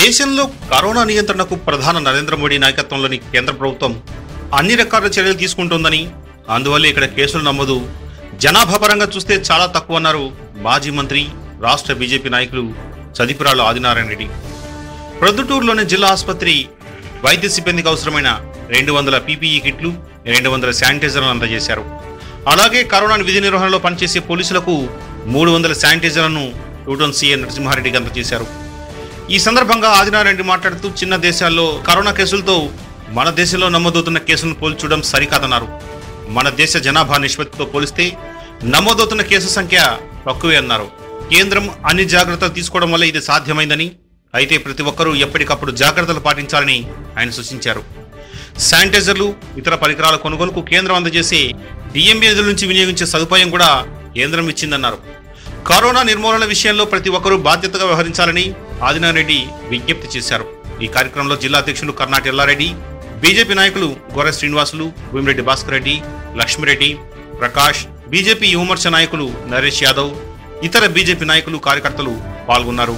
దేశంలో కరోనా నియంత్రణకు ప్రధాన నరేంద్ర మోడీ నాయకత్వంలోని కేంద్ర ప్రభుత్వం అన్ని రకాల చర్యలు తీసుకుంటోందని అందువల్ల ఇక్కడ కేసుల నమోదు జనాభా పరంగా చూస్తే చాలా తక్కువ అన్నారు మాజీ మంత్రి రాష్ట్ర బీజేపీ నాయకులు చదిపురాలు ఆదినారాయణ రెడ్డి ప్రొద్దుటూరులోని జిల్లా ఆసుపత్రి వైద్య సిబ్బందికి అవసరమైన రెండు వందల పీపీఈ కిట్లు రెండు వందల శానిటైజర్లను అందజేశారు అలాగే కరోనా విధి నిర్వహణలో పనిచేసే పోలీసులకు మూడు వందల శానిటైజర్లను టూటన్ సీఎం నరసింహారెడ్డికి అందజేశారు ఈ సందర్భంగా ఆదినారాయణ రెడ్డి మాట్లాడుతూ చిన్న దేశాల్లో కరోనా కేసులతో మన దేశంలో నమోదవుతున్న కేసులను పోల్చడం సరికాదన్నారు మన దేశ జనాభా నిష్పత్తితో పోలిస్తే నమోదవుతున్న కేసు సంఖ్య తక్కువే అన్నారు కేంద్రం అన్ని జాగ్రత్తలు తీసుకోవడం వల్ల ఇది సాధ్యమైందని అయితే ప్రతి ఒక్కరూ ఎప్పటికప్పుడు జాగ్రత్తలు పాటించాలని ఆయన సూచించారు శానిటైజర్లు ఇతర పరికరాల కొనుగోలుకు కేంద్రం అందజేసే డిఎంబీ నిధుల నుంచి వినియోగించే సదుపాయం కూడా కేంద్రం ఇచ్చిందన్నారు కరోనా నిర్మూలన విషయంలో ప్రతి ఒక్కరూ బాధ్యతగా వ్యవహరించాలని ఆదినారెడ్డి విజ్ఞప్తి చేశారు ఈ కార్యక్రమంలో జిల్లా అధ్యక్షులు కర్ణాటి ఎల్లారెడ్డి బీజేపీ నాయకులు గొర్రె శ్రీనివాసులు భూమిరెడ్డి భాస్కర్ రెడ్డి లక్ష్మిరెడ్డి ప్రకాష్ బీజేపీ యువమోర్చా నాయకులు నరేష్ యాదవ్ ఇతర బీజేపీ నాయకులు కార్యకర్తలు పాల్గొన్నారు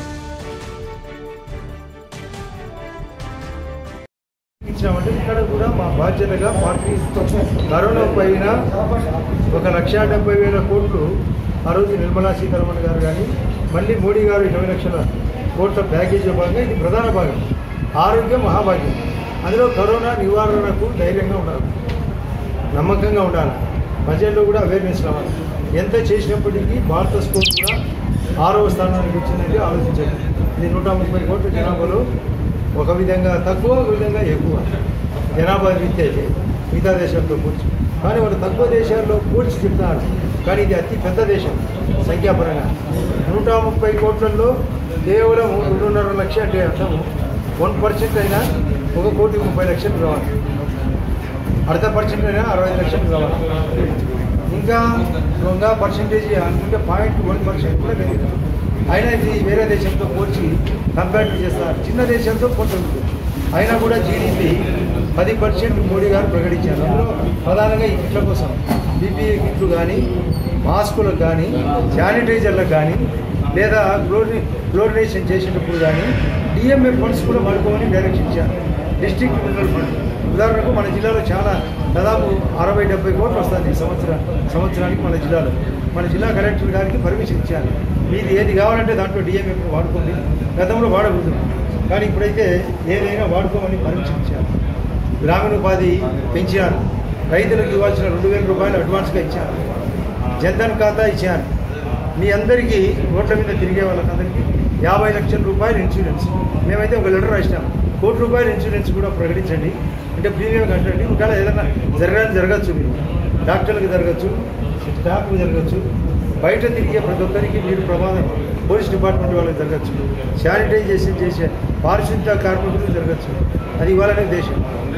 ఇచ్చామంటే ఇక్కడ కూడా మా బాధ్యతగా పార్టీ కరోనా పైన ఒక లక్ష డెబ్బై వేల కోట్లు ఆ రోజు నిర్మలా సీతారామన్ గారు కానీ మళ్ళీ మోడీ గారు ఇరవై లక్షల కోట్ల ప్యాకేజీ భాగంగా ఇది ప్రధాన భాగం ఆరోగ్యం మహాభాగ్యం అందులో కరోనా నివారణకు ధైర్యంగా ఉండాలి నమ్మకంగా ఉండాలి ప్రజల్లో కూడా అవేర్నెస్ రావాలి ఎంత చేసినప్పటికీ భారత స్కోర్ కూడా ఆరవ స్థానానికి వచ్చిందంటే ఆలోచించండి ఇది నూట ముప్పై కోట్ల జనాభాలో ఒక విధంగా తక్కువ ఒక విధంగా ఎక్కువ జనాభా రీత్యా అయితే మిగతా దేశాలతో పోల్చి కానీ వాళ్ళు తక్కువ దేశాల్లో పోల్చి చెప్తున్నారు కానీ ఇది అతి పెద్ద దేశం సంఖ్యాపరంగా నూట ముప్పై కోట్లలో కేవలం రెండున్నర లక్ష అంటే అర్థం వన్ పర్సెంట్ అయినా ఒక కోటి ముప్పై లక్షలు రావాలి అర్ధ పర్సెంట్ అయినా అరవై లక్షలు కావాలి ఇంకా ఇంకా పర్సెంటేజ్ ఇంకా పాయింట్ వన్ పర్సెంట్ కూడా పెరిగింది అయినా ఇది వేరే దేశంతో పోల్చి కంపేర్ చేస్తారు చిన్న దేశంతో పోల్చుంది అయినా కూడా జీడీపీ పది పర్సెంట్ మోడీ గారు ప్రకటించారు అందులో ప్రధానంగా ఈ కిట్ల కోసం బీపీఏ కిట్లు కానీ మాస్కులకు కానీ శానిటైజర్లకు కానీ లేదా క్లోరి క్లోరినేషన్ చేసేటప్పుడు కానీ డిఎంఏ ఫండ్స్ కూడా మడుకోమని డైరెక్షన్ ఇచ్చారు డిస్ట్రిక్ట్ మినరల్ ఫండ్ ఉదాహరణకు మన జిల్లాలో చాలా దాదాపు అరవై డెబ్బై కోట్లు వస్తుంది సంవత్సరం సంవత్సరానికి మన జిల్లాలో మన జిల్లా కలెక్టర్ గారికి పర్మిషన్ ఇచ్చారు మీది ఏది కావాలంటే దాంట్లో డిఎంఏ వాడుకోండి గతంలో వాడకూడదు కానీ ఇప్పుడైతే ఏదైనా వాడుకోమని పర్మిషన్ ఇచ్చారు గ్రామీణ ఉపాధి పెంచారు రైతులకు ఇవ్వాల్సిన రెండు వేల రూపాయలు అడ్వాన్స్గా ఇచ్చారు జన్ధన్ ఖాతా ఇచ్చారు మీ అందరికీ రోడ్ల మీద తిరిగే వాళ్ళకందరికీ యాభై లక్షల రూపాయలు ఇన్సూరెన్స్ మేమైతే ఒక లెటర్ రాసినాం కోటి రూపాయల ఇన్సూరెన్స్ కూడా ప్రకటించండి అంటే ప్రీమియం కట్టండి ఒకవేళ ఏదైనా జరగని జరగచ్చు మీరు డాక్టర్లకు జరగచ్చు స్టాఫ్కు జరగచ్చు బయట తిరిగే ప్రతి ఒక్కరికి మీరు ప్రమాదం పోలీస్ డిపార్ట్మెంట్ వాళ్ళకి జరగచ్చు శానిటైజేషన్ చేసే పారిశుద్ధ కార్మికులకు జరగచ్చు అది ఇవ్వాలనే ఉద్దేశం